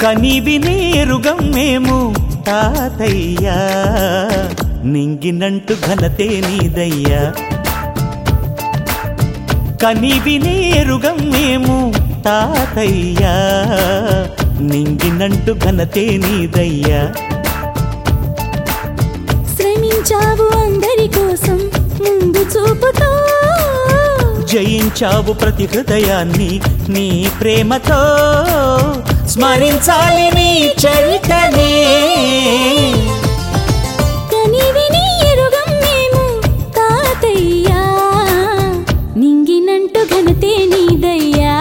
కనివి నేరుగం మేము తాతయ్యా నింగినంటు ఘనతే నీదయ్యా కనివి నేరుగం మేము తాతయ్యా నింగినంటు ఘనతే నీదయ్యా శ్రమించావు అందరి కోసం ముందు చూపుతో జయించావు ప్రతి హృదయాన్ని నీ ప్రేమతో స్మరించాలి నీ చరితనే కనివి నీరుగం మేము తాతయ్యా నింగినంటు ఘనతే నీదయ్యా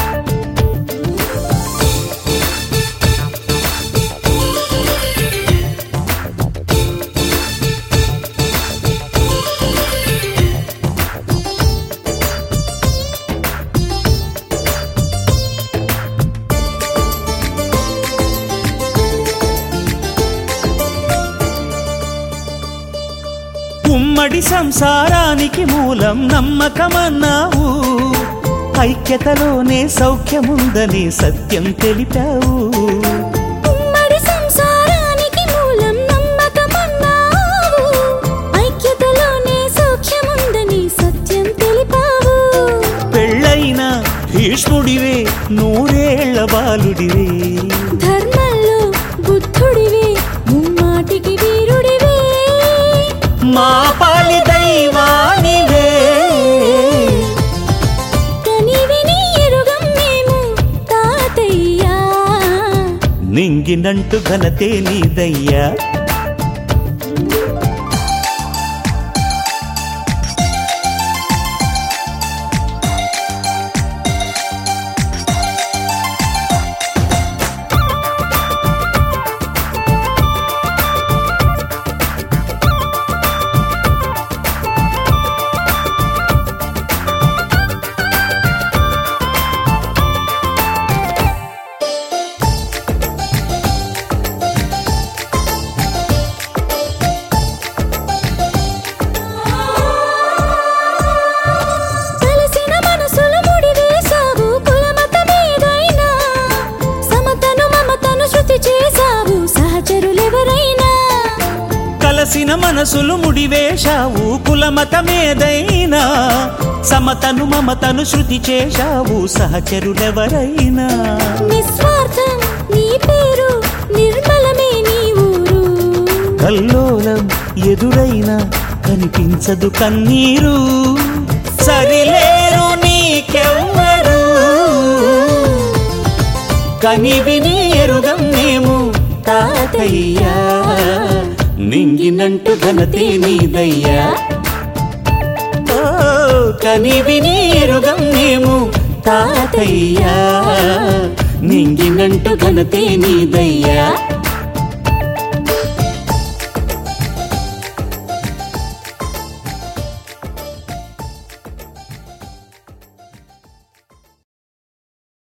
ఉమ్మడి సంసారానికి మూలం నమ్మకమన్నావు ఐక్యతలోనే సౌఖ్యముందని సత్యం తెలిపావు ఉమ్మడి సంసారానికి మూలం నమ్మకమన్నావు ఐక్యతలోనే సౌఖ్యముందని సత్యం తెలిపావు పెళ్ళైన భీష్ముడివే నూరేళ్ల బాలుడివే ధర్మంలో బుద్ధుడివే ముమ్మాటికి వీరుడివే మా పాలి దైవానివే కనివి నీరుగం మేము తాతయ్యా నింగినంటు ఘనతే నీదయ్యా కలిసిన మనసులు ముడివేశావు కులమతమేదైనా సమతను మమతను శృతి చేశావు సహచరులెవరైనా కలసిన మనసులు ముడివేశావు కులమతమేదైనా సమతను మమతను శృతి చేశావు సహచరులెవరైనా నిస్వార్థం నీ పేరు నిర్మలమే నీ ఊరు కల్లోలం ఎదురైనా కనిపించదు కన్నీరు సరిలేరు నీకెవ్వరు కనివి ఎరుగం మేము తాతయ్యా నింగినంటు ఘనతే నీదయ్యా ఓ, కనివి ఎరుగం మేము తాతయ్యా నింగినంటు ఘనతే నీదయ్యా